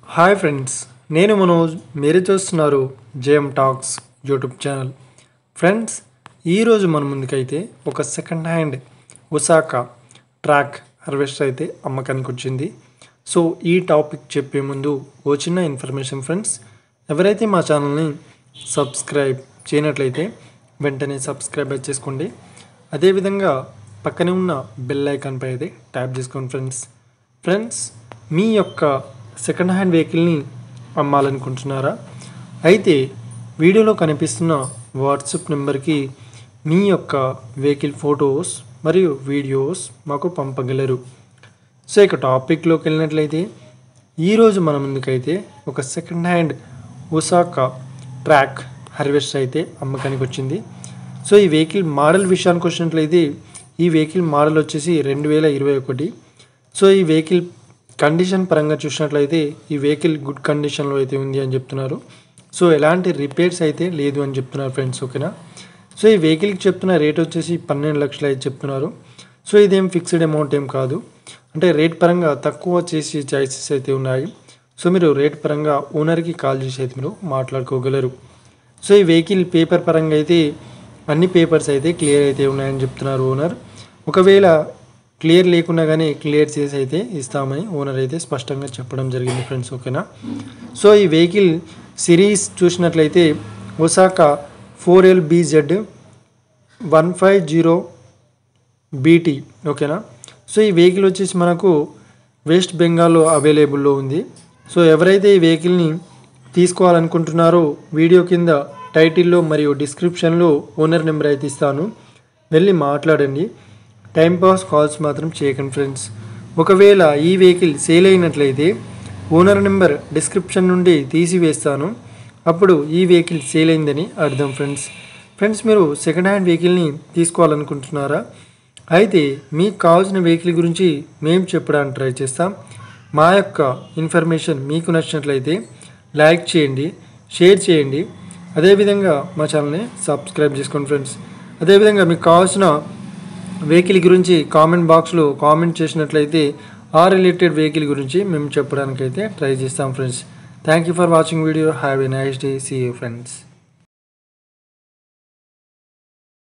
hi friends నేను మనోజ్ మీరు చూస్తున్నారు JM talks YouTube channel friends ఈరోజు మన ముందుకైతే ఒక second hand Osaka track harvester అయితే అమ్మకానికి వచ్చింది సో ఈ టాపిక్ చెప్పే ముందు ఓ చిన్న ఇన్ఫర్మేషన్ ఫ్రెండ్స్ ఎవరైతే మా ఛానల్ని సబ్స్క్రైబ్ చేయనట్లయితే వెంటనే సబ్స్క్రైబ్ అయితే చేసుకోండి అదేవిధంగా పక్కనే ఉన్న బెల్ ఐకాన్పై అయితే ట్యాప్ చేసుకోండి ఫ్రెండ్స్ ఫ్రెండ్స్ మీ యొక్క సెకండ్ హ్యాండ్ వెహికల్ని అమ్మాలనుకుంటున్నారా అయితే వీడియోలో కనిపిస్తున్న వాట్సాప్ నెంబర్కి మీ యొక్క వెహికల్ ఫొటోస్ మరియు వీడియోస్ మాకు పంపగలరు సో ఇక టాపిక్లోకి వెళ్ళినట్లయితే ఈరోజు మన ముందుకైతే ఒక second hand Osaka track harvester అయితే అమ్మకానికి వచ్చింది సో ఈ వెహికల్ మోడల్ విషయానికి వచ్చినట్లయితే ఈ వెహికల్ మోడల్ వచ్చేసి రెండు వేల ఇరవై ఒకటి సో ఈ వెహికల్ కండిషన్ పరంగా చూసినట్లయితే ఈ వెహికల్ గుడ్ కండిషన్లో అయితే ఉంది అని చెప్తున్నారు సో ఎలాంటి రిపేర్స్ అయితే లేదు అని చెప్తున్నారు ఫ్రెండ్స్ ఓకేనా సో ఈ వెహికల్కి చెప్తున్న రేట్ వచ్చేసి పన్నెండు లక్షలు అయితే చెప్తున్నారు సో ఇదేం ఫిక్స్డ్ అమౌంట్ ఏం కాదు అంటే రేట్ పరంగా తక్కువ చేసి చాయిసెస్ అయితే ఉన్నాయి సో మీరు రేట్ పరంగా ఓనర్కి కాల్ చేసి అయితే మీరు మాట్లాడుకోగలరు సో ఈ వెహికల్ పేపర్ పరంగా అయితే అన్ని పేపర్స్ అయితే క్లియర్ అయితే ఉన్నాయని చెప్తున్నారు ఓనర్ ఒకవేళ క్లియర్ లేకున్నా కానీ క్లియర్ చేసి అయితే ఇస్తామని ఓనర్ అయితే స్పష్టంగా చెప్పడం జరిగింది ఫ్రెండ్స్ ఓకేనా సో ఈ వెహికల్ సిరీస్ చూసినట్లయితే Osaka four L BZ one five zero BT ఓకేనా సో ఈ వెహికల్ వచ్చేసి మనకు వెస్ట్ బెంగాల్లో అవైలబుల్లో ఉంది సో ఎవరైతే ఈ వెహికల్ని తీసుకోవాలనుకుంటున్నారో వీడియో కింద టైటిల్లో మరియు డిస్క్రిప్షన్లో ఓనర్ నెంబర్ అయితే ఇస్తాను వెళ్ళి మాట్లాడండి టైంపాస్ కాల్స్ మాత్రం చేయకండి ఫ్రెండ్స్ ఒకవేళ ఈ వెహికల్ సేల్ అయినట్లయితే ఓనర్ నెంబర్ డిస్క్రిప్షన్ నుండి తీసివేస్తాను అప్పుడు ఈ వెహికల్ సేల్ అయిందని అర్థం ఫ్రెండ్స్ ఫ్రెండ్స్ మీరు సెకండ్ హ్యాండ్ వెహికల్ని తీసుకోవాలనుకుంటున్నారా అయితే మీకు కావాల్సిన వెహికల్ గురించి మేము చెప్పడానికి ట్రై చేస్తాం మా యొక్క ఇన్ఫర్మేషన్ మీకు నచ్చినట్లయితే లైక్ చేయండి షేర్ చేయండి అదేవిధంగా మా ఛానల్ని సబ్స్క్రైబ్ చేసుకోండి ఫ్రెండ్స్ అదేవిధంగా మీకు కావాల్సిన వెహికల్ గురించి కామెంట్ బాక్స్లో కామెంట్ చేసినట్లయితే ఆ రిలేటెడ్ వెహికల్ గురించి మేము చెప్పడానికైతే ట్రై చేస్తాం friends thank you for watching video have a nice day see you friends